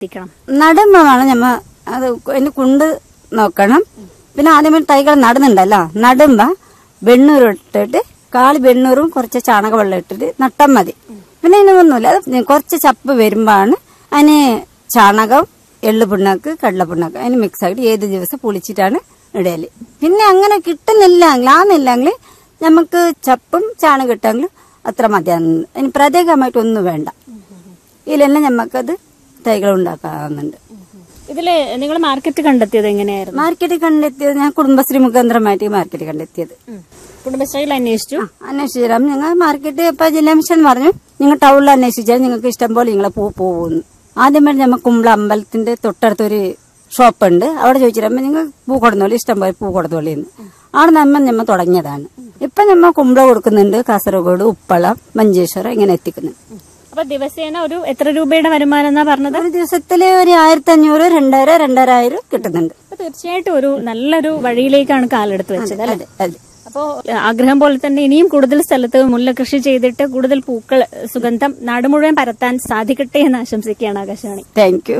എത്തിക്കണം നടുമ്പോഴാണ് ഞമ്മ അത് അതിന് കുണ്ട് നോക്കണം പിന്നെ ആദ്യമേ തൈകൾ നടുന്നുണ്ടല്ലോ നടുമ്പോ വെണ്ണൂർ ഇട്ടിട്ട് കാളി വെണ്ണൂറും കുറച്ച് ചാണക വെള്ളം ഇട്ടിട്ട് നട്ടാൽ മതി പിന്നെ ഇതിനൊന്നുമില്ല അത് കുറച്ച് ചപ്പ് വരുമ്പോഴാണ് അതിന് ചാണകം എള്ളു പിണ്ണാക്ക് കടല പിണ്ണാക്ക് അതിന് മിക്സ് ആക്കിയിട്ട് ഏത് ദിവസം പുളിച്ചിട്ടാണ് ഇടല് പിന്നെ അങ്ങനെ കിട്ടുന്നില്ലെങ്കിൽ ആന്നില്ലെങ്കിൽ നമുക്ക് ചപ്പും ചാണകം ഇട്ടെങ്കിൽ അത്ര മതിയാകുന്നു അതിന് പ്രത്യേകമായിട്ടൊന്നും വേണ്ട ഇതിൽ തന്നെ നമുക്കത് തൈകൾ ഉണ്ടാക്കാവുന്നുണ്ട് ഇതില് നിങ്ങൾ മാർക്കറ്റ് കണ്ടെത്തിയത് എങ്ങനെയായിരുന്നു മാർക്കറ്റിൽ കണ്ടെത്തിയത് ഞാൻ കുടുംബശ്രീ മുഖാന്തരമായിട്ട് ഈ മാർക്കറ്റിൽ കണ്ടെത്തിയത് കുടുംബശ്രീയിൽ അന്വേഷിച്ചു ആ, അന്വേഷിച്ചു ഞങ്ങൾ മാർക്കറ്റ് ഇപ്പൊ ജില്ലാ മിഷൻ പറഞ്ഞു നിങ്ങൾ ടൗണിൽ അന്വേഷിച്ചാൽ നിങ്ങൾക്ക് ഇഷ്ടം പോലെ നിങ്ങളെ പൂ പോകുന്നു ആദ്യമേ നമ്മൾ കുമ്പള അമ്പലത്തിന്റെ തൊട്ടടുത്തൊരു ഷോപ്പുണ്ട് അവിടെ ചോദിച്ചിട്ട് നിങ്ങൾ പൂ കൊടുന്നോളി ഇഷ്ടം പോലെ പൂ കൊടുത്തോളിന്ന് അവിടെ നമ്മൾ നമ്മൾ തുടങ്ങിയതാണ് ഇപ്പൊ നമ്മൾ കുമ്പള കൊടുക്കുന്നുണ്ട് കാസർഗോഡ് ഉപ്പള മഞ്ചേശ്വരം ഇങ്ങനെ എത്തിക്കുന്നുണ്ട് അപ്പൊ ദിവസേന ഒരു എത്ര രൂപയുടെ വരുമാനം എന്നാ പറഞ്ഞത് ഒരു ദിവസത്തില് ഒരു ആയിരത്തി അഞ്ഞൂറ് രണ്ടായിരം രണ്ടായിരം കിട്ടുന്നുണ്ട് അപ്പൊ തീർച്ചയായിട്ടും ഒരു നല്ലൊരു വഴിയിലേക്കാണ് കാലെടുത്ത് വെച്ചത് അല്ലെ അതെ അതെ അപ്പോ ആഗ്രഹം പോലെ തന്നെ ഇനിയും കൂടുതൽ സ്ഥലത്ത് മുല്ല കൃഷി ചെയ്തിട്ട് കൂടുതൽ പൂക്കൾ സുഗന്ധം നാട് മുഴുവൻ പരത്താൻ സാധിക്കട്ടെ എന്ന് ആശംസിക്കുകയാണ് ആകാശവാണി താങ്ക് യു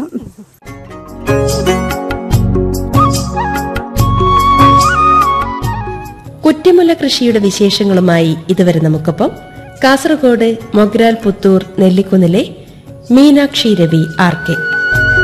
കുറ്റിമുല്ല കൃഷിയുടെ വിശേഷങ്ങളുമായി ഇതുവരെ നമുക്കൊപ്പം കാസർഗോഡ് മൊഗ്രാൽ പുത്തൂർ നെല്ലിക്കുന്നിലെ മീനാക്ഷി രവി ആർ കെ